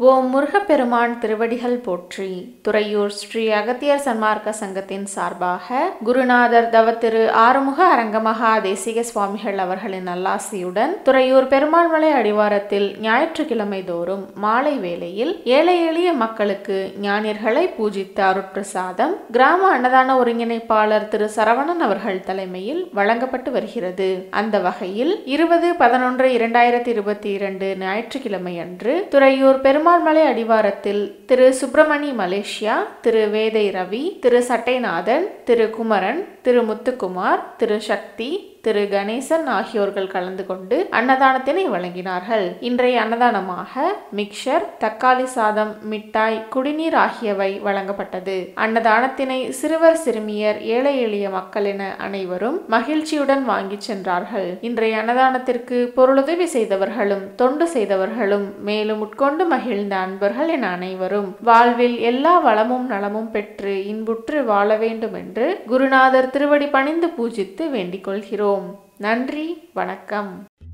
ஓம் முருகப்பெருமான் திருவடிகள் போற்றி துறையூர் ஸ்ரீ அகத்தியர் சன்மார்க்க சங்கத்தின் சார்பாக குருநாதர் தவ திரு ஆறுமுக அரங்கமகா தேசிக சுவாமிகள் அவர்களின் நல்லாசியுடன் துறையூர் பெருமாள்மலை அடிவாரத்தில் ஞாயிற்றுக்கிழமை தோறும் மாலை வேளையில் ஏழை எளிய மக்களுக்கு ஞானியர்களை பூஜித்த அருட்பிரசாதம் கிராம அன்னதான ஒருங்கிணைப்பாளர் திரு சரவணன் அவர்கள் தலைமையில் வழங்கப்பட்டு வருகிறது அந்த வகையில் இருபது பதினொன்று இரண்டாயிரத்தி இருபத்தி இரண்டு ஞாயிற்றுக்கிழமை அன்று துறையூர் பெருமாள்மலை அடிவாரத்தில் திரு சுப்பிரமணி மலேசியா திரு வேதை ரவி திரு சட்டைநாதன் திரு குமரன் திரு முத்துக்குமார் திரு சக்தி திரு கணேசன் ஆகியோர்கள் கலந்து கொண்டு அன்னதானத்தினை வழங்கினார்கள் இன்றைய அன்னதானமாக மிக்சர் தக்காளி சாதம் மிட்டாய் குடிநீர் ஆகியவை வழங்கப்பட்டது அன்னதானத்தினை சிறுவர் சிறுமியர் ஏழை எளிய மக்கள் என அனைவரும் மகிழ்ச்சியுடன் வாங்கிச் சென்றார்கள் இன்றைய அன்னதானத்திற்கு பொருளுதவி செய்தவர்களும் தொண்டு செய்தவர்களும் மேலும் உட்கொண்டு மகிழ்ந்த அன்பர்கள் என அனைவரும் வாழ்வில் எல்லா வளமும் நலமும் பெற்று இன்புற்று வாழ வேண்டும் என்று குருநாதர் திருவடி பணிந்து பூஜித்து வேண்டிக் கொள்கிறோம் நன்றி வணக்கம்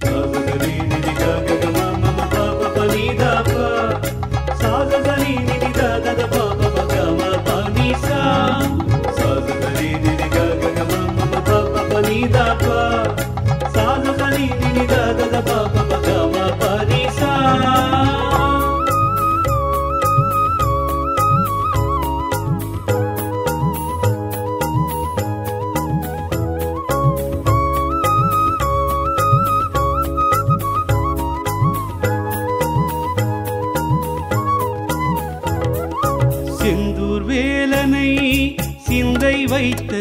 செந்தூர் வேலனை சிந்தை வைத்த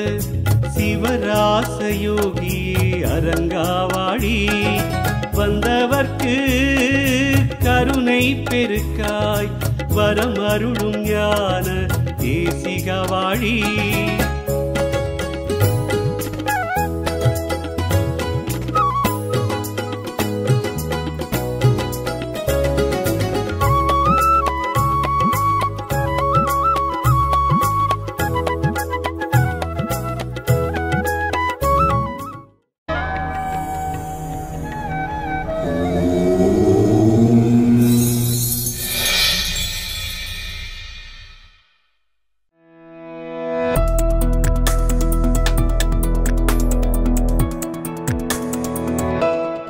சிவராசயோகி அரங்காவாடி வந்தவர்க்கு கருணை பெருக்காய் வரம் அருளும் ஞான தேசிகவாழி